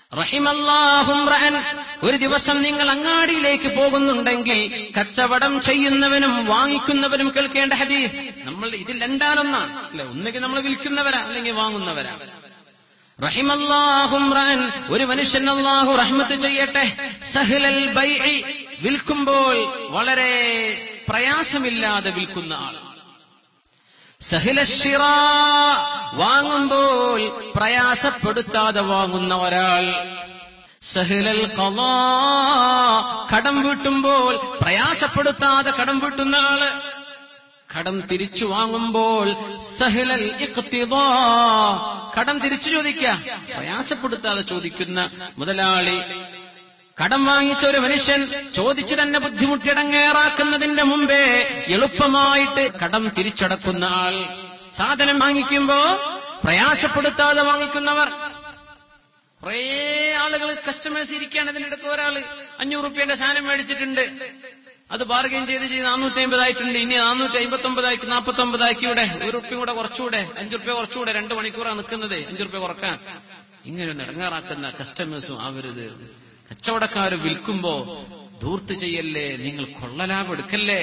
റഹിമല്ലാഹുംറഅൻ ഒരു ദിവസം നിങ്ങൾ അങ്ങാടിയിലേക്ക് പോകുന്നുണ്ടെങ്കിൽ കച്ചവടം ചെയ്യുന്നവനും വാങ്ങിക്കുന്നവനും കേൾക്കേണ്ട ഹദീസ് നമ്മൾ ഇതിൽ രണ്ടാലൊന്നാണ് അല്ലെ ഒന്നുകിൽ നമ്മൾ വിൽക്കുന്നവരാ അല്ലെങ്കിൽ വാങ്ങുന്നവരാ റഹിമല്ലാഹുംറഅൻ ഒരു മനുഷ്യൻ അല്ലാഹു റഹ്മത്ത് ചെയ്യട്ടെ സഹ്ലൽ ബൈഇ വിൽക്കുമ്പോൾ വളരെ പ്രയാസമില്ലാതെ വിൽക്കുന്ന ആൾ സഹിലശിറ വാങ്ങുമ്പോൾ പ്രയാസപ്പെടുത്താതെ വാങ്ങുന്ന ഒരാൾ സഹിലൽ ഖളാ കടം വീട്ടുമ്പോൾ പ്രയാസപ്പെടുത്താതെ കടം വീട്ടുന്ന ആള് കടം തിരിച്ചു വാങ്ങുമ്പോൾ സഹിലൽ ഇഖ്തിദാ കടം തിരിച്ചു ചോദിക്കുക പ്രയാസപ്പെടുത്താതെ ചോദിക്കുന്ന മുതലാളി കടം വാങ്ങിച്ച ഒരു മനുഷ്യൻ ചോദിച്ചു തന്നെ ബുദ്ധിമുട്ടിടങ്ങേറാക്കുന്നതിന്റെ മുമ്പേ എളുപ്പമായിട്ട് കടം തിരിച്ചടക്കുന്ന ആൾ സാധനം വാങ്ങിക്കുമ്പോ പ്രയാസപ്പെടുത്താതെ വാങ്ങിക്കുന്നവർ കുറേ ആളുകൾ കസ്റ്റമേഴ്സ് ഇരിക്കുകയാണ് ഇതിനിടയ്ക്ക് ഒരാള് അഞ്ഞൂറ് റുപ്യന്റെ സാധനം മേടിച്ചിട്ടുണ്ട് അത് ബാർഗെയിൻ ചെയ്ത് ചെയ്ത് നാനൂറ്റി അമ്പതായിട്ടുണ്ട് ഇനി നാനൂറ്റി അമ്പത്തി ഒമ്പതാക്കി നാൽപ്പത്തി ഒമ്പതാക്കി ഇവിടെ ഒരു റുപ്യ കൂടെ കുറച്ചുകൂടെ അഞ്ചു റുപ്യ കുറച്ചുകൂടെ രണ്ട് മണിക്കൂറാണ് നിൽക്കുന്നത് അഞ്ചു റുപ്യ കുറക്കാൻ ഇങ്ങനെ ഒന്ന് ഇടങ്ങാറാക്കുന്ന കസ്റ്റമേഴ്സും ആവരുത് കച്ചവടക്കാർ വിൽക്കുമ്പോ ധൂർത്ത് ചെയ്യല്ലേ നിങ്ങൾ കൊള്ളലാഭം എടുക്കല്ലേ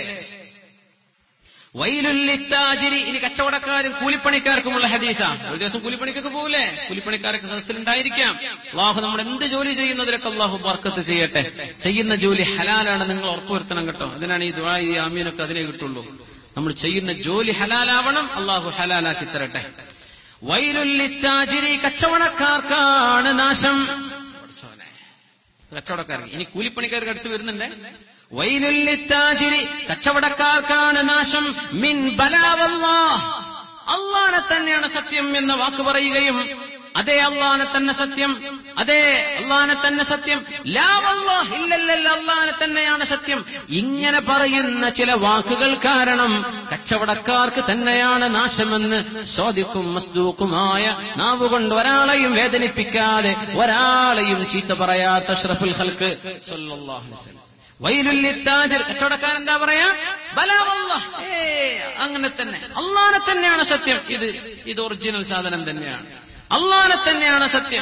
വൈലുല്ലിത്താജിരി ഇനി കച്ചവടക്കാരും കൂലിപ്പണിക്കാർക്കുമുള്ള ഹദീസ ഒരു ദിവസം കൂലിപ്പണിക്കൊക്കെ പോകില്ലേ കൂലിപ്പണിക്കാരൊക്കെ സദസ്സിലുണ്ടായിരിക്കാം അള്ളാഹു നമ്മൾ എന്ത് ജോലി ചെയ്യുന്നതിലൊക്കെ അള്ളാഹു ബർക്കത്ത് ചെയ്യട്ടെ ചെയ്യുന്ന ജോലി ഹലാലാണ് നിങ്ങൾ ഉറപ്പുവരുത്തണം കേട്ടോ അതിനാണ് ഈ ദുആ ഈ ആമീനൊക്കെ അതിനെ കിട്ടുള്ളൂ നമ്മൾ ചെയ്യുന്ന ജോലി ഹലാലാവണം അള്ളാഹു ഹലാലാക്കി തരട്ടെ വൈലുല്ലിത്താജിരി കച്ചവടക്കാർക്കാണ് നാശം പഠിച്ചോനെ. കച്ചവടക്കാർക്ക് ഇനി കൂലിപ്പണിക്കാർക്ക് അടുത്ത് വരുന്നുണ്ട് വൈലുല്ലിത്താജിരി കച്ചവടക്കാർക്കാണ് നാശം മിൻ ബലാവല്ലാ അള്ളാനെ തന്നെയാണ് സത്യം എന്ന വാക്ക് പറയുകയും അതേ അള്ളാനെ തന്നെ സത്യം അതേ അള്ളാനെ തന്നെ സത്യം ലാവല്ലാ ഇല്ലല്ലല്ല അള്ളാനെ തന്നെയാണ് സത്യം ഇങ്ങനെ പറയുന്ന ചില വാക്കുകൾ കാരണം കച്ചവടക്കാർക്ക് തന്നെയാണ് നാശമെന്ന് സ്വാദിക്കും മസ്ദൂക്കുമായ നാവുകൊണ്ട് ഒരാളെയും വേദനിപ്പിക്കാതെ ഒരാളെയും ചീത്ത പറയാത്ത അഷ്റഫുൽ ഹൽക്ക് സല്ലല്ലാഹു അലൈഹി വസല്ലം. വൈലുല്ലിത്താജിർ കച്ചവടക്കാരൻ എന്താ പറയാ ബലാവല്ലാ ഏ അങ്ങനെ തന്നെ അള്ളാനെ തന്നെയാണ് സത്യം ഇത് ഇത് ഒറിജിനൽ സാധനം തന്നെയാണ് അള്ളാനെ തന്നെയാണ് സത്യം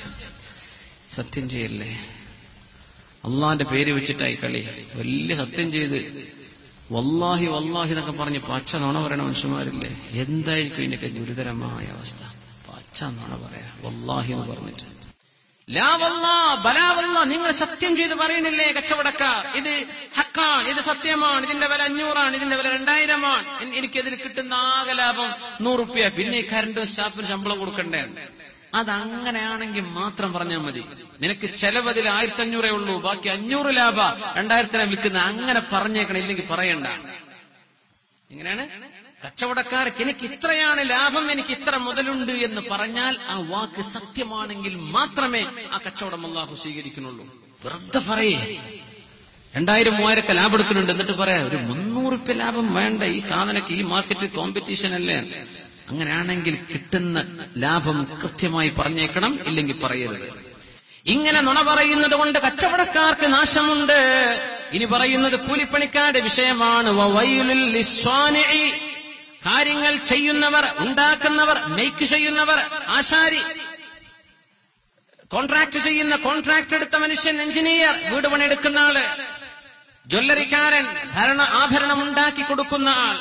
സത്യം ചെയ്യല്ലേ അള്ളാന്റെ പേര് വെച്ചിട്ടായി കളി വലിയ സത്യം ചെയ്ത് വല്ലാഹി വല്ലാഹി എന്നൊക്കെ പറഞ്ഞ് പച്ച നുണ പറയണ മനുഷ്യന്മാരില്ലേ എന്തായിരിക്കും ഇതിനൊക്കെ ഗുരുതരമായ അവസ്ഥ പച്ച നുണ പറയാ വല്ലാഹി എന്ന് പറഞ്ഞിട്ട് ലാവല്ല ബലാവല്ല നിങ്ങൾ സത്യം ചെയ്ത് പറയുന്നില്ലേ കച്ചവടക്കാർ ഇത് ഹക്കാണ് ഇത് സത്യമാണ് ഇതിന്റെ വില അഞ്ഞൂറാണ് ഇതിന്റെ വില രണ്ടായിരമാണ് എൻ- എനിക്കതിൽ കിട്ടുന്ന ആകെ ലാഭം നൂറുപ്യ പിന്നെ ഈ കരണ്ട് സ്റ്റാഫിന് ശമ്പളം കൊടുക്കണ്ടേ അതങ്ങനെയാണെങ്കിൽ മാത്രം പറഞ്ഞാൽ മതി നിനക്ക് ചെലവതിൽ ആയിരത്തി അഞ്ഞൂറേ ഉള്ളൂ ബാക്കി അഞ്ഞൂറ് ലാഭ രണ്ടായിരത്തിനെ വിൽക്കുന്ന അങ്ങനെ പറഞ്ഞേക്കണം ഇല്ലെങ്കിൽ പറയണ്ട എങ്ങനെയാണ് കച്ചവടക്കാർക്ക് എനിക്ക് ഇത്രയാണ് ലാഭം എനിക്ക് ഇത്ര മുതലുണ്ട് എന്ന് പറഞ്ഞാൽ ആ വാക്ക് സത്യമാണെങ്കിൽ മാത്രമേ ആ കച്ചവടം അള്ളാഹു സ്വീകരിക്കുന്നുള്ളൂ വെറുതെ പറയേ രണ്ടായിരം മൂവായിരൊക്കെ ലാഭം എടുക്കുന്നുണ്ട് എന്നിട്ട് പറയാ ഒരു മുന്നൂറ് റുപ്യ ലാഭം വേണ്ട ഈ സാധനക്ക് ഈ മാർക്കറ്റ് കോമ്പറ്റീഷൻ അല്ലേ അങ്ങനെയാണെങ്കിൽ കിട്ടുന്ന ലാഭം കൃത്യമായി പറഞ്ഞേക്കണം ഇല്ലെങ്കിൽ പറയരുത് ഇങ്ങനെ നുണ പറയുന്നത് കൊണ്ട് കച്ചവടക്കാർക്ക് നാശമുണ്ട് ഇനി പറയുന്നത് കൂലിപ്പണിക്കാരുടെ വിഷയമാണ് വവൈലുൽ ലിസ്വാനിഇ. കാര്യങ്ങൾ ചെയ്യുന്നവർ ഉണ്ടാക്കുന്നവർ മേക്ക് ചെയ്യുന്നവർ ആശാരി കോൺട്രാക്ട് ചെയ്യുന്ന കോൺട്രാക്ട് എടുത്ത മനുഷ്യൻ എഞ്ചിനീയർ വീട് പണിയെടുക്കുന്ന ആള് ജ്വല്ലറിക്കാരൻ ഭരണ ആഭരണം ഉണ്ടാക്കി കൊടുക്കുന്ന ആൾ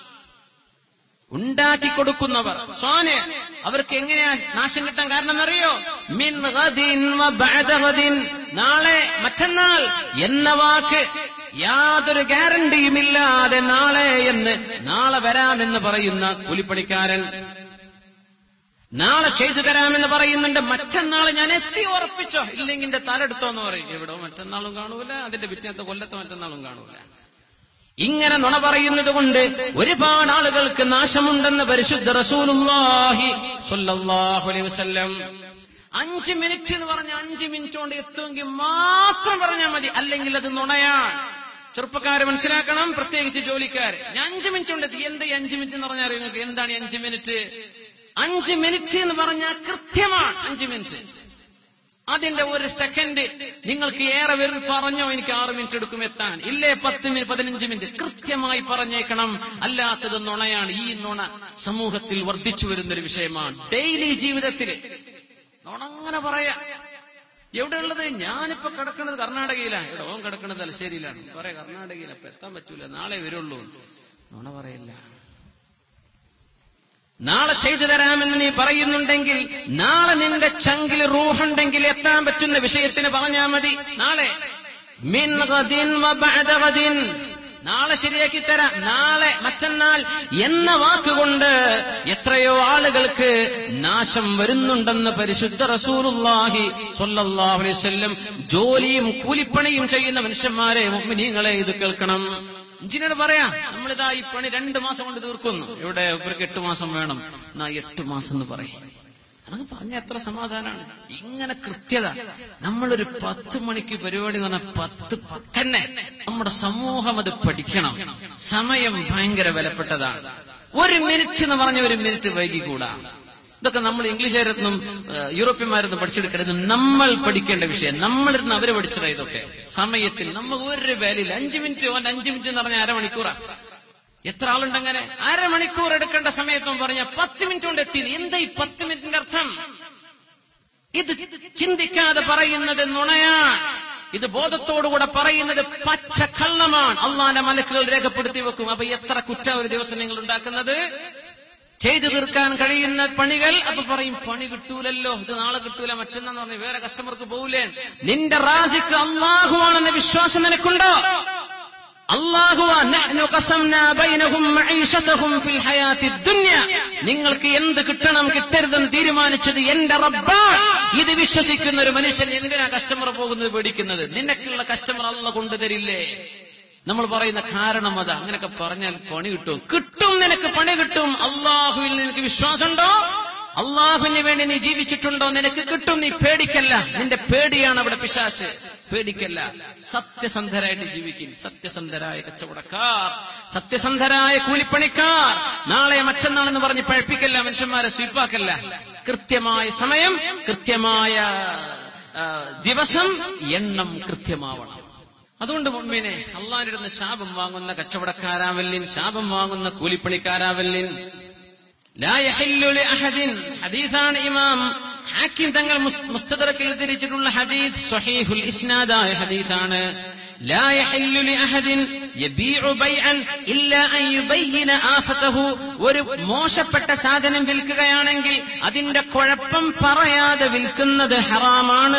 ഉണ്ടാക്കി കൊടുക്കുന്നവർ സ്വാന് അവർക്ക് എങ്ങനെയാ നാശം കിട്ടാൻ കാരണം എന്നറിയോ മിൻ ഗദിൻ വ ബഅദ ഗദിൻ നാളെ മറ്റന്നാൾ എന്ന വാക്ക് യാതൊരു ഗ്യാരണ്ടിയുമില്ലാതെ നാളെ എന്ന് നാളെ വരാമെന്ന് പറയുന്ന കൂലിപ്പണിക്കാരൻ നാളെ ചെയ്തു തരാമെന്ന് പറയുന്നുണ്ട് മറ്റന്നാൾ ഞാൻ എത്തി ഉറപ്പിച്ചോ ഇല്ലെങ്കിൽ എന്റെ തലെടുത്തോ എന്ന് പറയും എവിടോ മറ്റന്നാളും കാണൂല അതിന്റെ പിറ്റേത്തെ കൊല്ലത്തെ മറ്റന്നാളും കാണൂല ഇങ്ങനെ നുണ പറയുന്നത് കൊണ്ട് ഒരുപാട് ആളുകൾക്ക് നാശമുണ്ടെന്ന് പരിശുദ്ധ റസൂലുള്ളാഹി സ്വല്ലല്ലാഹു അലൈഹി വസല്ലം അഞ്ച് മിനിറ്റ് എന്ന് പറഞ്ഞ അഞ്ച് മിനിറ്റ് കൊണ്ട് എത്തുമെങ്കിൽ മാത്രം പറഞ്ഞാൽ മതി അല്ലെങ്കിൽ അത് നുണയാണ് ചെറുപ്പക്കാര് മനസ്സിലാക്കണം പ്രത്യേകിച്ച് ജോലിക്കാർ ഞാൻ അഞ്ച് മിനിറ്റ് കൊണ്ട് എത്തി എന്ത് ഈ അഞ്ച് മിനിറ്റ് എന്ന് പറഞ്ഞാൽ നിങ്ങൾക്ക് എന്താണ് ഈ അഞ്ച് മിനിറ്റ് അഞ്ച് മിനിറ്റ് എന്ന് പറഞ്ഞാൽ കൃത്യമാണ് അഞ്ച് മിനിറ്റ് അതിന്റെ ഒരു സെക്കൻഡ് നിങ്ങൾക്ക് ഏറെ പേരിൽ പറഞ്ഞോ എനിക്ക് ആറ് മിനിറ്റ് എടുക്കും എത്താൻ ഇല്ലേ പത്ത് മിനിറ്റ് പതിനഞ്ച് മിനിറ്റ് കൃത്യമായി പറഞ്ഞേക്കണം അല്ലാത്തത് നുണയാണ് ഈ നുണ സമൂഹത്തിൽ വർദ്ധിച്ചു വരുന്ന ഒരു വിഷയമാണ് ഡെയിലി ജീവിതത്തിൽ നുണ അങ്ങനെ പറയാ എവിടെയുള്ളത് ഞാനിപ്പോ കിടക്കുന്നത് കർണാടകയിലാണ് ഇവിടെ ഓൻ കിടക്കുന്നത് തലശ്ശേരിയിലാണ് കുറെ കർണാടകയിൽ അപ്പൊ എത്താൻ പറ്റൂല നാളെ വരുള്ളൂ നുണ പറയില്ല നാളെ ചെയ്തു തരാമെന്ന് നീ പറയുന്നുണ്ടെങ്കിൽ നാളെ നിന്റെ ചങ്കിൽ റൂഹുണ്ടെങ്കിൽ എത്താൻ പറ്റുന്ന വിഷയത്തിന് പറഞ്ഞാൽ മതി നാളെ മിൻ ഗദിൻ വ ബഅദ ഗദിൻ. നാളെ ശരിയാക്കി തരാം നാളെ മറ്റന്നാൾ എന്ന വാക്കുകൊണ്ട് എത്രയോ ആളുകൾക്ക് നാശം വരുന്നുണ്ടെന്ന് പരിശുദ്ധ റസൂലുള്ളാഹി സ്വല്ലല്ലാഹു അലൈഹി വസല്ലം ജോലിയും കൂലിപ്പണിയും ചെയ്യുന്ന മനുഷ്യന്മാരെ മുഅ്മിനീങ്ങളെ ഇത് കേൾക്കണം എഞ്ചിനീയർ പറയാം നമ്മളിതാ ഈ പണി രണ്ട് മാസം കൊണ്ട് തീർക്കുന്നു ഇവിടെ ഇവർക്ക് എട്ട് മാസം വേണം എന്നാ എട്ട് മാസം എന്ന് പറയും അതങ്ങ് പറഞ്ഞ എത്ര സമാധാനമാണ് ഇങ്ങനെ കൃത്യത നമ്മളൊരു പത്ത് മണിക്ക് പരിപാടി എന്ന് പറഞ്ഞാൽ പത്ത് പത്തന്നെ നമ്മുടെ സമൂഹം അത് പഠിക്കണം സമയം ഭയങ്കര വിലപ്പെട്ടതാണ് ഒരു മിനിറ്റ് എന്ന് പറഞ്ഞ ഒരു മിനിറ്റ് വൈകിക്കൂടാ ഇതൊക്കെ നമ്മൾ ഇംഗ്ലീഷുകാരൊന്നും ഏഹ്, യൂറോപ്യന്മാരൊന്നും പഠിച്ചെടുക്കരുത് നമ്മൾ പഠിക്കേണ്ട വിഷയം നമ്മളിരുന്ന് അവര് പഠിച്ചതാ ഇതൊക്കെ സമയത്തിൽ നമ്മൾ ഒരു വാല്യില്ല അഞ്ചു മിനിറ്റ് ഓൻ അഞ്ചു മിനിറ്റ് എന്ന് പറഞ്ഞാൽ അരമണിക്കൂറാ എത്ര ആളുണ്ടങ്ങനെ അരമണിക്കൂർ എടുക്കേണ്ട സമയത്തും പറഞ്ഞ പത്ത് മിനിറ്റ് കൊണ്ട് എത്തി എന്താ ഈ പത്ത് മിനിറ്റിന്റെ അർത്ഥം ഇത് ചിന്തിക്കാതെ പറയുന്നത് നുണയാണ് ഇത് ബോധത്തോടുകൂടെ പറയുന്നത് പച്ച കള്ളമാണ് അള്ളാന്റെ മലക്കുകൾ രേഖപ്പെടുത്തി വെക്കും അപ്പൊ എത്ര കുറ്റ ഒരു ദിവസം നിങ്ങൾ ഉണ്ടാക്കുന്നത് ചെയ്തു തീർക്കാൻ കഴിയുന്ന പണികൾ അപ്പൊ പറയും പണി കിട്ടൂലല്ലോ ഇത് നാളെ കിട്ടൂല മറ്റന്നാന്ന് പറഞ്ഞ് വേറെ കസ്റ്റമർക്ക് പോകൂലേ നിന്റെ റാജിക്ക് അള്ളാഹുവാണെന്ന വിശ്വാസം നിനക്കുണ്ടോ അള്ളാഹുവാ നഹ്നു ഖസംനാ ബൈനഹും മഈശതഹും ഫിൽ ഹയാത്തി ദുനിയ നിങ്ങൾക്ക് എന്ത് കിട്ടണം കിട്ടരുതെന്ന് തീരുമാനിച്ചത് എന്റെ റബ്ബാണ് ഇത് വിശ്വസിക്കുന്ന ഒരു മനുഷ്യൻ എന്തിനാ കസ്റ്റമർ പോകുന്നത് പേടിക്കുന്നത് നിനക്കുള്ള കസ്റ്റമർ അല്ല കൊണ്ടുതരില്ലേ നമ്മൾ പറയുന്ന കാരണം അതാ അങ്ങനെയൊക്കെ പറഞ്ഞാൽ പണി കിട്ടും കിട്ടും നിനക്ക് പണി കിട്ടും അള്ളാഹുവിൽ നിനക്ക് വിശ്വാസമുണ്ടോ അള്ളാഹുവിന് വേണ്ടി നീ ജീവിച്ചിട്ടുണ്ടോ നിനക്ക് കിട്ടും നീ പേടിക്കല്ല നിന്റെ പേടിയാണ് അവിടെ പിശാച്ച് പേടിക്കല്ല സത്യസന്ധരായിട്ട് ജീവിക്കും സത്യസന്ധരായ കച്ചവടക്കാർ സത്യസന്ധരായ കൂലിപ്പണിക്കാർ നാളെ മറ്റന്നാളെന്ന് പറഞ്ഞ് പഴപ്പിക്കല്ല മനുഷ്യന്മാരെ സ്വീപ്പാക്കല്ല കൃത്യമായ സമയം കൃത്യമായ ആ, ദിവസം എണ്ണം കൃത്യമാവണം അതുകൊണ്ട് മുൻപിനെ അള്ളാഹിരുന്ന് ശാപം വാങ്ങുന്ന കച്ചവടക്കാരാവല്ലിൻ ശാപം വാങ്ങുന്ന കൂലിപ്പണിക്കാരാവല്ലിൻ لا يحل لأحد حديثان إمام حاكم തങ്ങൾ മുസ്തദറക്കിൽ തിരിച്ചിട്ടുള്ള ഹദീസ് സ്വഹീഹുൽ ഇസ്നാദായ ഹദീസാണ് لا يحل لأحد يبيع بيعا إلا أن يبين آفته ഒരു മോശപ്പെട്ട സാധനം വിൽക്കുകയാണെങ്കിൽ അതിന്റെ കുഴപ്പം പറയാതെ വിൽക്കുന്നത് ഹറാമാണ്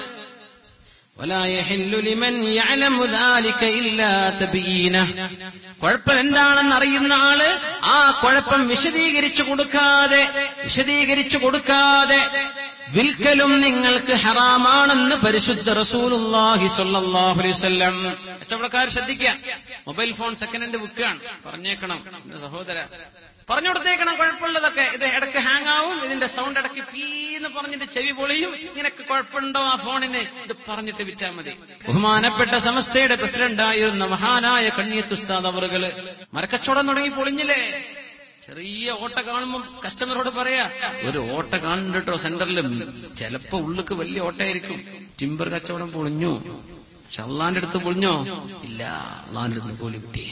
ولا يحل لمن يعلم ذلك إلا تبيينه കുഴപ്പം എന്താണെന്ന് അറിയുന്ന ആള് ആ കുഴപ്പം വിശദീകരിച്ചു കൊടുക്കാതെ വിശദീകരിച്ചു കൊടുക്കാതെ വിൽക്കലും നിങ്ങൾക്ക് ഹറാമാണെന്ന് പരിശുദ്ധ റസൂലുള്ളാഹി സ്വല്ലല്ലാഹു അലൈഹി വസല്ലം കച്ചവടക്കാർ ശ്രദ്ധിക്കുക മൊബൈൽ ഫോൺ സെക്കൻഡ് ഹാൻഡ് വിൽക്കുകയാണ് പറഞ്ഞേക്കണം എന്റെ സഹോദര പറഞ്ഞു കൊടുത്തേക്കണം കുഴപ്പമുള്ളതൊക്കെ ഇത് ഇടയ്ക്ക് ഹാങ് ആവും ഇതിന്റെ സൗണ്ട് ഇടയ്ക്ക് പീന്ന് പറഞ്ഞിട്ട് ചെവി പൊളിയും നിനക്ക് കുഴപ്പമുണ്ടോ ആ ഫോണിന് ഇത് പറഞ്ഞിട്ട് വിറ്റാൽ മതി ബഹുമാനപ്പെട്ട സമസ്തയുടെ പ്രസിഡന്റായിരുന്ന മഹാനായ കണ്ണിയത്തുസ്താദ് അവറുകള് മരക്കച്ചവടം തുടങ്ങി പൊളിഞ്ഞില്ലേ ചെറിയ ഓട്ട കാണുമ്പോൾ കസ്റ്റമറോട് പറയാ ഒരു ഓട്ട കാണുന്നുണ്ട് കേട്ടോ സെന്ററിൽ ചിലപ്പോ ഉള്ളിക്ക് വലിയ ഓട്ടയായിരിക്കും ടിമ്പർ കച്ചവടം പൊളിഞ്ഞു പക്ഷെ അള്ളാന്റെ അടുത്ത് പൊളിഞ്ഞോ ഇല്ല അള്ളാന്റെ അടുത്ത് പോലും കിട്ടി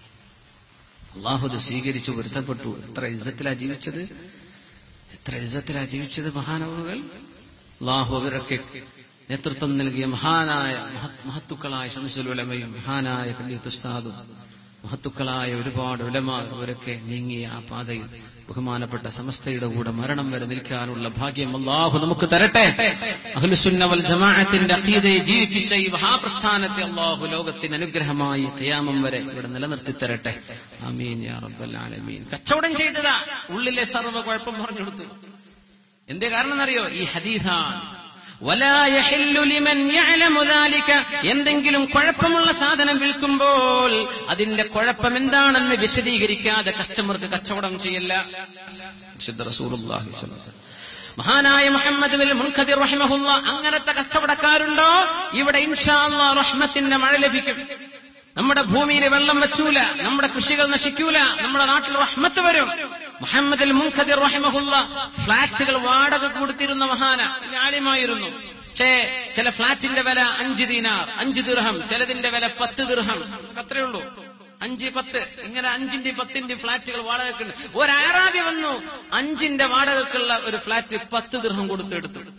അള്ളാഹു അത് സ്വീകരിച്ചു പൊരുത്തപ്പെട്ടു എത്ര ഇജ്ജത്തിലാ ജീവിച്ചത് എത്ര ഇജ്ജത്തിലാ ജീവിച്ചത് മഹാനവുകൾ അള്ളാഹു അവരൊക്കെ നേതൃത്വം നൽകിയ മഹാനായ മഹത്- മഹത്തുക്കളായ ശംസുലുലമയും മഹാനായ കല്യത്തുസ്താദും മഹത്തുക്കളായ ഒരുപാട് ഉലമ അവരൊക്കെ നീങ്ങിയ ആ പാതയിൽ ബഹുമാനപ്പെട്ട സമസ്തയുടെ കൂടെ മരണം വരെ നിൽക്കാനുള്ള ഭാഗ്യം അള്ളാഹു നമുക്ക് തരട്ടെ അഹ്ലുസുന്ന വൽ ജമാഅത്തിന്റെ അഖീദയെ ജീവിപ്പിച്ച ഈ മഹാപ്രസ്ഥാനത്തെ അള്ളാഹു ലോകത്തിന് അനുഗ്രഹമായി ഖിയാമം വരെ ഇവിടെ നിലനിർത്തി തരട്ടെ ആമീൻ യാ റബ്ബൽ ആലമീൻ കച്ചവടം ചെയ്തതാ ഉള്ളിലെ സർവ്വ കുഴപ്പം പറഞ്ഞു കൊടുത്തു എന്തേ കാരണം എന്നറിയോ ഈ ഹദീസാണ് വലാ യഹില്ലു ലിമൻ യഅലമു ദാലിക എന്തെങ്കിലും കുഴപ്പമുള്ള സാധനം വിൽക്കുമ്പോൾ അതിന്റെ കുഴപ്പം എന്താണെന്ന് വിശദീകരിക്കാതെ കസ്റ്റമർക്ക് കച്ചവടം ചെയ്യല്ല വിശുദ്ധ റസൂലുള്ളാഹി സ്വല്ലല്ലാഹു അലൈഹി വസല്ലം. മഹാനായ മുഹമ്മദ് ബിൻ മുൻഖദിർ റഹിമഹുള്ള അങ്ങനത്തെ കച്ചവടക്കാരുണ്ടോ ഇവിടെ ഇൻഷാ അല്ലാഹ് റഹ്മത്തിന്റെ മഴ ലഭിക്കും നമ്മുടെ ഭൂമിയിൽ വെള്ളം വെച്ചൂല നമ്മുടെ കൃഷികൾ നശിക്കൂല നമ്മുടെ നാട്ടിൽ റഹ്മത്ത് വരും മുഹമ്മദ് അൽ മുൻഖദിർ റഹിമഹുള്ള ഫ്ളാറ്റുകൾ വാടക കൊടുത്തിരുന്ന മഹാന ഞാലിമായിരുന്നു പക്ഷേ ചില ഫ്ളാറ്റിന്റെ വില അഞ്ച് ദീനാർ അഞ്ച് ദിർഹം ചിലതിന്റെ വില പത്ത് ദിർഹം അത്രേ ഉള്ളൂ അഞ്ച് പത്ത് ഇങ്ങനെ അഞ്ചിന്റെ പത്തിന്റെ ഫ്ളാറ്റുകൾ വാടകയ്ക്കുണ്ട് ഒരു ആറാബി വന്നു അഞ്ചിന്റെ വാടകക്കുള്ള ഒരു ഫ്ളാറ്റ് പത്ത് ദിർഹം കൊടുത്തെടുത്തു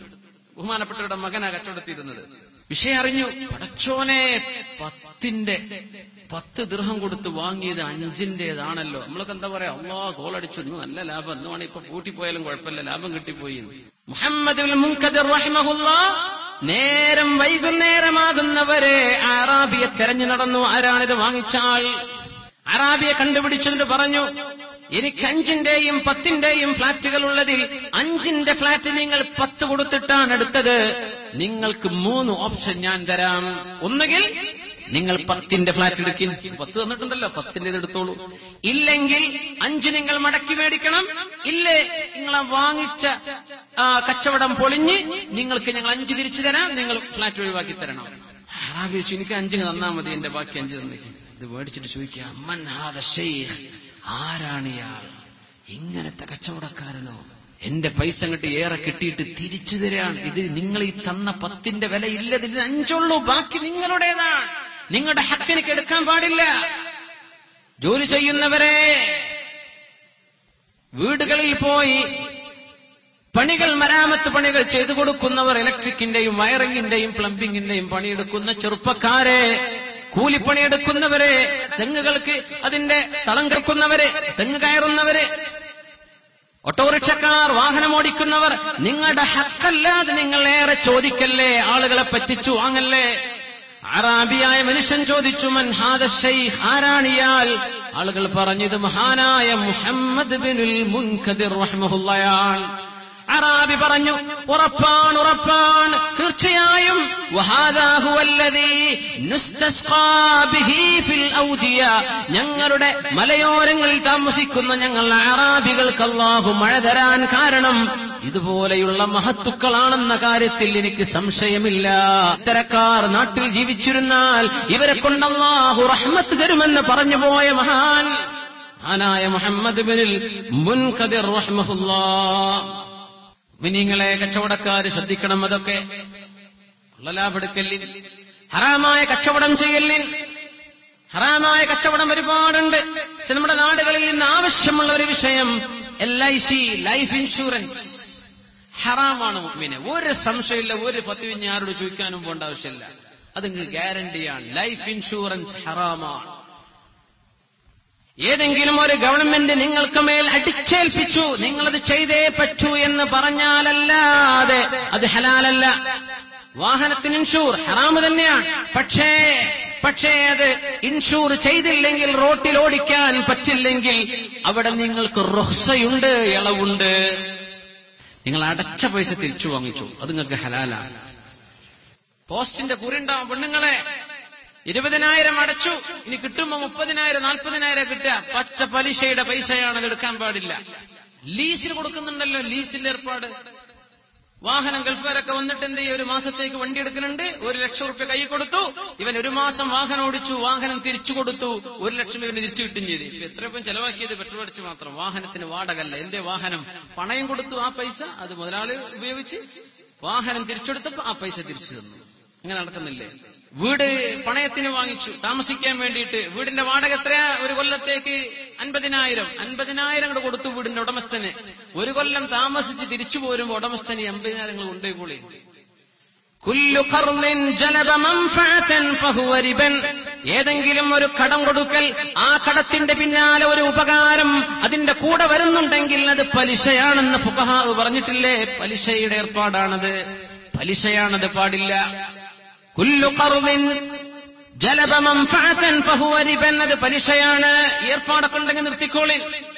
ബഹുമാനപ്പെട്ടവരുടെ മകനാ കച്ചവടത്തിയിരുന്നത് വിഷയം അറിഞ്ഞു പടച്ചോനെ പത്തിന്റെ പത്ത് ദൃഹം കൊടുത്ത് വാങ്ങിയത് അഞ്ചിന്റേതാണല്ലോ നമ്മളൊക്കെ എന്താ പറയാ അള്ളാ ഗോളടിച്ചു ഇന്ന് നല്ല ലാഭം എന്ന് വേണേ ഇപ്പൊ പൂട്ടിപ്പോയാലും കുഴപ്പമില്ല ലാഭം കിട്ടിപ്പോയി എന്ന്. മുഹമ്മദ് ബിൻ മുൻകദിർ റഹിമഹുല്ലാ നേരം വൈകുന്നേരമാകുന്നവരെ അറാബിയെ തെരഞ്ഞു നടന്നു ആരാണിത് വാങ്ങിച്ച ആൾ അറാബിയെ കണ്ടുപിടിച്ചെന്ന് പറഞ്ഞു എനിക്ക് അഞ്ചിന്റെയും പത്തിന്റെയും ഫ്ളാറ്റുകൾ ഉള്ളതിൽ അഞ്ചിന്റെ ഫ്ളാറ്റ് നിങ്ങൾ പത്ത് കൊടുത്തിട്ടാണ് എടുത്തത് നിങ്ങൾക്ക് മൂന്ന് ഓപ്ഷൻ ഞാൻ തരാം ഒന്നുകിൽ നിങ്ങൾ പത്തിന്റെ ഫ്ളാറ്റ് എടുക്കും പത്ത് തന്നിട്ടുണ്ടല്ലോ പത്തിന്റെ എടുത്തോളൂ ഇല്ലെങ്കിൽ അഞ്ച് നിങ്ങൾ മടക്കി മേടിക്കണം ഇല്ലേ നിങ്ങളെ വാങ്ങിച്ച ആ, കച്ചവടം പൊളിഞ്ഞ് നിങ്ങൾക്ക് ഞങ്ങൾ അഞ്ച് തിരിച്ചു തരാം നിങ്ങൾ ഫ്ളാറ്റ് ഒഴിവാക്കി തരണം ആവേശം എനിക്ക് അഞ്ച് തന്നാ മതി എന്റെ ബാക്കി അഞ്ച് തന്നേക്ക് ഇത് മേടിച്ചിട്ട് ചോദിക്കാം "മൻ ഹാദ ഷെയ്ഖ്?" ആരാണ് ഇയാൾ ഇങ്ങനത്തെ കച്ചവടക്കാരനോ എന്റെ പൈസ അങ്ങോട്ട് ഏറെ കിട്ടിയിട്ട് തിരിച്ചു തരാൻ ഇത് നിങ്ങൾ ഈ തന്ന പത്തിന്റെ വില ഇല്ല ഇതിന് അഞ്ചുള്ളൂ ബാക്കി നിങ്ങളുടേതാണ് നിങ്ങളുടെ ഹക്കിന് കെടുക്കാൻ പാടില്ല ജോലി ചെയ്യുന്നവരെ വീടുകളിൽ പോയി പണികൾ മരാമത്ത് പണികൾ ചെയ്തു കൊടുക്കുന്നവർ ഇലക്ട്രിക്കിന്റെയും വയറിംഗിന്റെയും പ്ലംബിംഗിന്റെയും പണിയെടുക്കുന്ന ചെറുപ്പക്കാരെ കൂലിപ്പണിയെടുക്കുന്നവരെ തെങ്ങുകൾക്ക് അതിന്റെ തളം കിടക്കുന്നവരെ തെങ്ങ് കയറുന്നവരെ ഓട്ടോറിക്ഷക്കാർ വാഹനം ഓടിക്കുന്നവർ നിങ്ങളുടെ ഹക്കല്ലാതെ നിങ്ങൾ ഏറെ ചോദിക്കല്ലേ ആളുകളെ പറ്റിച്ചു വാങ്ങല്ലേ അറാബിയായ മനുഷ്യൻ ചോദിച്ചു മൻ ഹാദ ഷൈഖ് ആരാണിയാൽ ആളുകൾ പറഞ്ഞത് മഹാനായ മുഹമ്മദ് ബിനുൽ മുൻകദിർ റഹ്മഹുള്ളയാണ് അറാബി പറഞ്ഞു ഉറപ്പാണ് ഉറപ്പാണ് തീർച്ചയായും വഹാദാ ഹുവല്ലദീ നുസ്തസ്ഖാ ബിഹി ഫിൽ ഔദിയ ഞങ്ങളുടെ മലയോരങ്ങളിൽ താമസിക്കുന്ന ഞങ്ങൾ അറാബികൾക്ക് അല്ലാഹു മഴ തരാൻ കാരണം ഇതുപോലെയുള്ള മഹത്തുക്കളാണെന്ന കാര്യത്തിൽ എനിക്ക് സംശയമില്ല ഇത്തരക്കാർ നാട്ടിൽ ജീവിച്ചിരുന്നാൽ ഇവരെ കൊണ്ട് അല്ലാഹു റഹ്മത്ത് തരുമെന്ന് പറഞ്ഞു പോയ മഹാൻ മഹാനായ മുഹമ്മദ് ബിനിൽ മുൻകദിർ റഹ്മഹുല്ലാ മിനിങ്ങളെ കച്ചവടക്കാര് ശ്രദ്ധിക്കണം അതൊക്കെ ലാഭെടുക്കല്ലിൻ ഹറാമായ കച്ചവടം ചെയ്യല്ലിൻ ഹറാമായ കച്ചവടം ഒരുപാടുണ്ട് പക്ഷെ നമ്മുടെ നാടുകളിൽ നിന്ന് ആവശ്യമുള്ള ഒരു വിഷയം L I C life insurance ഹറാമാണ് മുഅ്മിനെ ഒരു സംശയമില്ല ഒരു പത്തുവിഞ്ഞ് ആരോട് ചോദിക്കാനും പോകേണ്ട ആവശ്യമില്ല അത് ഗ്യാരണ്ടിയാണ് ലൈഫ് ഇൻഷുറൻസ് ഹറാമാണ് ഏതെങ്കിലും ഒരു ഗവൺമെന്റ് നിങ്ങൾക്ക് മേൽ അടിച്ചേൽപ്പിച്ചു നിങ്ങളത് ചെയ്തേ പറ്റൂ എന്ന് പറഞ്ഞാലല്ലാതെ അത് ഹലാലല്ല വാഹനത്തിന് ഇൻഷൂർ ഹറാമ് തന്നെയാണ് പക്ഷേ പക്ഷേ അത് ഇൻഷൂർ ചെയ്തില്ലെങ്കിൽ റോട്ടിൽ ഓടിക്കാൻ പറ്റില്ലെങ്കിൽ അവിടെ നിങ്ങൾക്ക് റുഹ്സയുണ്ട് ഇളവുണ്ട് നിങ്ങൾ അടച്ച പൈസ തിരിച്ചു വാങ്ങിച്ചു അത് നിങ്ങൾക്ക് ഹലാലാണ് പോസ്റ്റിന്റെ കുറിണ്ടാവും പെണ്ണുങ്ങളെ ഇരുപതിനായിരം അടച്ചു ഇനി കിട്ടുമ്പോ മുപ്പതിനായിരം നാൽപ്പതിനായിരം കിട്ടുക പച്ച പലിശയുടെ പൈസയാണ് അത് എടുക്കാൻ പാടില്ല ലീസിന് കൊടുക്കുന്നുണ്ടല്ലോ ലീസിന്റെ ഏർപ്പാട് വാഹനം ഗൾഫുകാരൊക്കെ വന്നിട്ട് എന്ത് ചെയ്യും ഒരു മാസത്തേക്ക് വണ്ടി എടുക്കുന്നുണ്ട് ഒരു ലക്ഷം റുപ്യ കൈ കൊടുത്തു ഇവൻ ഒരു മാസം വാഹനം ഓടിച്ചു വാഹനം തിരിച്ചു കൊടുത്തു ഒരു ലക്ഷം ഇവന് തിരിച്ചു കിട്ടും ചെയ്തു ഇപ്പൊ എത്രയപ്പം ചെലവാക്കിയത് പെട്രോൾ അടിച്ച് മാത്രം വാഹനത്തിന് വാടകല്ല എന്റെ വാഹനം പണയം കൊടുത്തു ആ പൈസ അത് മുതലാളി ഉപയോഗിച്ച് വാഹനം തിരിച്ചെടുത്തപ്പോ ആ പൈസ തിരിച്ചു തന്നു ഇങ്ങനെ നടക്കുന്നില്ലേ വീട് പണയത്തിന് വാങ്ങിച്ചു താമസിക്കാൻ വേണ്ടിയിട്ട് വീടിന്റെ വാടക എത്രയാ ഒരു കൊല്ലത്തേക്ക് അൻപതിനായിരം അൻപതിനായിരം കൂടെ കൊടുത്തു വീടിന്റെ ഉടമസ്ഥന് ഒരു കൊല്ലം താമസിച്ച് തിരിച്ചു പോരുമ്പോ ഉടമസ്ഥന് അമ്പതിനായിരം നിങ്ങൾ കൊണ്ടുപോയി കുല്ലു ഖർളിൻ ജലബ മൻഫഅതൻ ഫഹുവ റിബൻ ഏതെങ്കിലും ഒരു കടം കൊടുക്കൽ ആ കടത്തിന്റെ പിന്നാലെ ഒരു ഉപകാരം അതിന്റെ കൂടെ വരുന്നുണ്ടെങ്കിൽ അത് പലിശയാണെന്ന് ഫുഖഹാ പറഞ്ഞിട്ടില്ലേ പലിശയുടെ ഏർപ്പാടാണത് പലിശയാണത് പാടില്ല കുല്ലു ഖർളിൻ ജലബ മൻഫഅതൻ ഫഹുവ റിബൻ അത് പലിശയാണ് ഏർപ്പാടൊക്കെ ഉണ്ടെങ്കിൽ നിർത്തിക്കോളി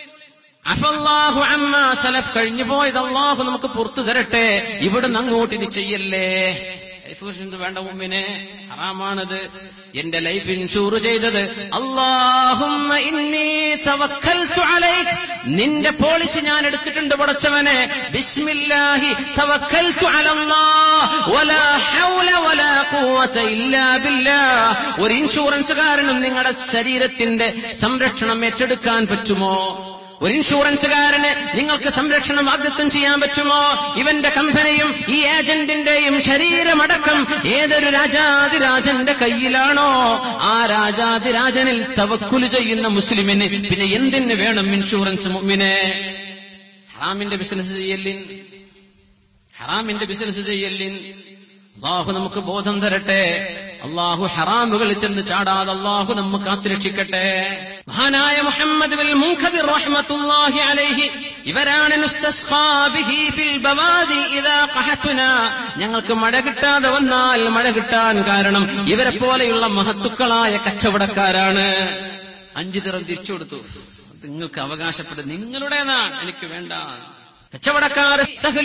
അഫല്ലാഹു അമ്മ സലഫ് കഴിഞ്ഞു പോയത് അള്ളാഹു നമുക്ക് പുറത്തു തരട്ടെ ഇവിടുന്ന് അങ്ങോട്ട് ഇനി ചെയ്യല്ലേ ലൈഫ് ഇൻഷുറൻസ് വേണ്ട മുമ്പിനെ ഹറാമാണത് എന്റെ ലൈഫ് ഇൻഷൂർ ചെയ്തത് അള്ളാഹുമ്മ ഇന്നി തവക്കൽതു അലൈക് നിന്റെ പോളിസി ഞാൻ എടുത്തിട്ടുണ്ട് പടച്ചവനെ ബിസ്മില്ലാഹി തവക്കൽതു അലല്ലാഹ് വലാ ഹൗല വലാ ഖുവത ഇല്ലാ ബില്ലാഹ് ഒരു ഇൻഷുറൻസുകാരനും നിങ്ങളുടെ ശരീരത്തിന്റെ സംരക്ഷണം ഏറ്റെടുക്കാൻ പറ്റുമോ ഒരു ഇൻഷുറൻസുകാരന് നിങ്ങൾക്ക് സംരക്ഷണം വാഗ്ദത്തം ചെയ്യാൻ പറ്റുമോ ഇവന്റെ കമ്പനിയും ഈ ഏജന്റിന്റെയും ശരീരമടക്കം ഏതൊരു രാജാതിരാജന്റെ കയ്യിലാണോ ആ രാജാതിരാജനിൽ തവക്കുല് ചെയ്യുന്ന മുസ്ലിമിന് പിന്നെ എന്തിന് വേണം ഇൻഷുറൻസ് മുമ്മിനെ ഹറാമിന്റെ ബിസിനസ് ചെയ്യലിൻ ഹറാമിന്റെ ബിസിനസ് ചെയ്യലിൻ അള്ളാഹു നമുക്ക് ബോധം തരട്ടെ അള്ളാഹു ഹറാമുകളിൽ ചെന്ന് ചാടാതെ അള്ളാഹു നമ്മെ കാത്തുരക്ഷിക്കട്ടെ മഹാനായ മുഹമ്മദ് ബിൽ മുൻഖദിർ റഹ്മത്തുള്ളാഹി അലൈഹി ഇവരാണ് നുസ്തസ്ഖാ ബിഹി ഫിൽ ബവാദി ഇദാ ഖഹതുനാ ഞങ്ങൾക്ക് മഴ കിട്ടാതെ വന്നാൽ മഴ കിട്ടാൻ കാരണം ഇവരെ പോലെയുള്ള മഹത്തുക്കളായ കച്ചവടക്കാരാണ് അഞ്ചു തിറം തിരിച്ചു കൊടുത്തു നിങ്ങൾക്ക് അവകാശപ്പെടും നിങ്ങളുടേതാണ് എനിക്ക് വേണ്ട കച്ചവടക്കാർ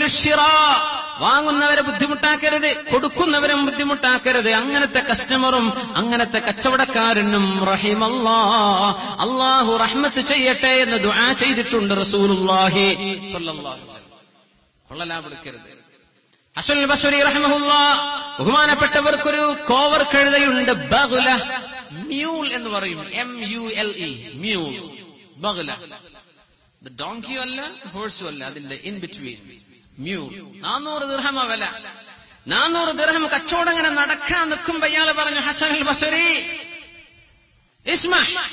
വാങ്ങുന്നവരെ ബുദ്ധിമുട്ടാക്കരുത് കൊടുക്കുന്നവരും ബുദ്ധിമുട്ടാക്കരുത് അങ്ങനത്തെ കസ്റ്റമറും അങ്ങനത്തെ കച്ചവടക്കാരനും റഹിമല്ലാ അള്ളാഹു റഹ്മത്ത് ചെയ്യട്ടെ എന്ന് ദുആ ചെയ്തിട്ടുണ്ട് റസൂലുള്ളാഹി സ്വല്ലല്ലാഹു അലൈഹി വസല്ലം. കൊള്ളലാപെടുക്കരുത് അസുൽ ബസുരി റഹ്മഹുല്ല ബഹുമാനപ്പെട്ടവർക്കൊരു കോവർ കഴുതയുണ്ട് ബഗുല മ്യൂൾ എന്ന് പറയും M U L E mule ബഗുല ഡോങ്കിയും അല്ല ഹോഴ്സും അല്ല അതിന്റെ ഇൻ ബിറ്റ്വീൻ മ്യൂൾ നാനൂറ് ദിർഹമ വില നാനൂറ് ദിർഹം കച്ചവടം ഇങ്ങനെ നടക്കാൻ നിൽക്കുമ്പോ ഇയാൾ പറഞ്ഞു ഹസൻ അൽ ബസരി ഇസ്മ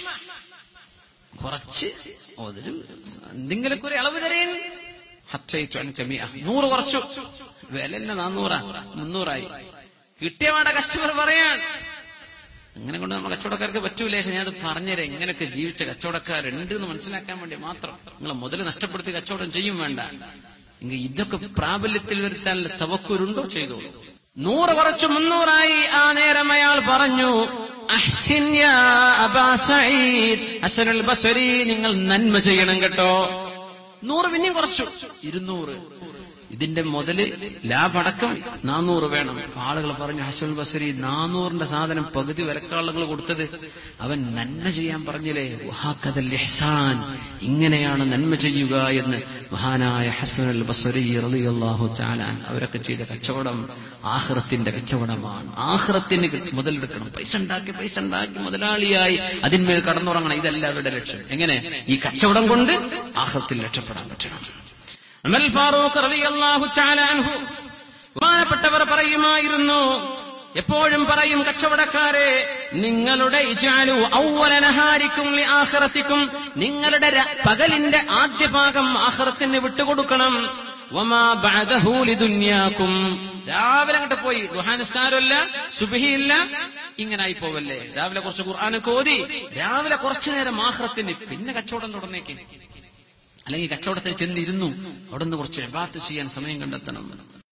കുറച്ച് ഒരു എന്തെങ്കിലൊക്കെ ഒരു അളവ് തരേൻ ഹത്തയിച്ചു അൻകമിയ നൂറ് കുറച്ചു വില തന്നെ നാന്നൂറാ മുന്നൂറായി കിട്ടിയ പാടെ കസ്റ്റമർ പറയാൻ അങ്ങനെ കൊണ്ട് നമ്മൾ കച്ചവടക്കാർക്ക് പറ്റൂലേ പക്ഷെ ഞാനത് പറഞ്ഞുതരാം എങ്ങനെയൊക്കെ ജീവിച്ച കച്ചവടക്കാരുണ്ട് എന്ന് മനസ്സിലാക്കാൻ വേണ്ടി മാത്രം നിങ്ങൾ മുതൽ നഷ്ടപ്പെടുത്തി കച്ചവടം ചെയ്യും വേണ്ട എങ്കിൽ ഇതൊക്കെ പ്രാബല്യത്തിൽ വരുത്താനുള്ള തവക്കൂരുണ്ടോ ചെയ്തോളൂ നൂറ് കുറച്ച് മുന്നൂറായി ആ നേരം അയാൾ പറഞ്ഞു "അഹ്സിൻ യാ അബാ സഈദ്." ഹസനുൽ ബസരി നിങ്ങൾ നന്മ ചെയ്യണം കേട്ടോ നൂറ് പിന്നെയും കുറച്ചു ഇരുന്നൂറ് ഇതിന്റെ മുതല് ലാഭടക്കം നാനൂറ് വേണം ആളുകൾ പറഞ്ഞു ഹസൻ ബസരി നാനൂറിന്റെ സാധനം പകുതി വിലക്കാളുകൾ കൊടുത്തത് അവൻ നന്മ ചെയ്യാൻ പറഞ്ഞില്ലേ വഹാക്കതൽ ഇഹ്സാൻ ഇങ്ങനെയാണ് നന്മ ചെയ്യുക എന്ന് മഹാനായ ഹസൻ അൽ ബസരി റളിയല്ലാഹു തആലാൻ അവരൊക്കെ ചെയ്ത കച്ചവടം ആഹ്റത്തിന്റെ കച്ചവടമാണ് ആഹ്റത്തിന് മുതലെടുക്കണം പൈസ ഉണ്ടാക്കി പൈസ ഉണ്ടാക്കി മുതലാളിയായി അതിന്മേൽ കടന്നുറങ്ങണം ഇതല്ല അവരുടെ ലക്ഷ്യം എങ്ങനെ ഈ കച്ചവടം കൊണ്ട് ആഹ്റത്തിൽ രക്ഷപ്പെടാൻ പറ്റണം ഉമർ ഫാറൂഖ് റളിയല്ലാഹു തആല അൻഹു ബഹുമാനപ്പെട്ടവർ പറയുമായിരുന്നു എപ്പോഴും പറയും കച്ചവടക്കാരെ നിങ്ങളുടെ ഇജാലു ഔവലനഹാരിക്കും ആഹ്റത്തിക്കും നിങ്ങളുടെ ര- പകലിന്റെ ആദ്യ ഭാഗം ആഹ്റത്തിന് വിട്ടുകൊടുക്കണം വമാ ബഅദഹു ലിദുന്യാക്കും രാവിലെ അങ്ങോട്ട് പോയി ദുഹാനസ്കാരമില്ല സുബഹിയില്ല ഇങ്ങനായി പോവല്ലേ രാവിലെ കുറച്ച് ഖുർആാനൊക്കെ ഓതി രാവിലെ കുറച്ചു നേരം ആഹ്റത്തിന് പിന്നെ കച്ചവടം തുടർന്നേക്ക് അല്ലെങ്കിൽ കച്ചവടത്തിൽ ചെന്നിരുന്നു അവിടെ നിന്ന് കുറച്ച് എബാത്ത് ചെയ്യാൻ സമയം കണ്ടെത്തണം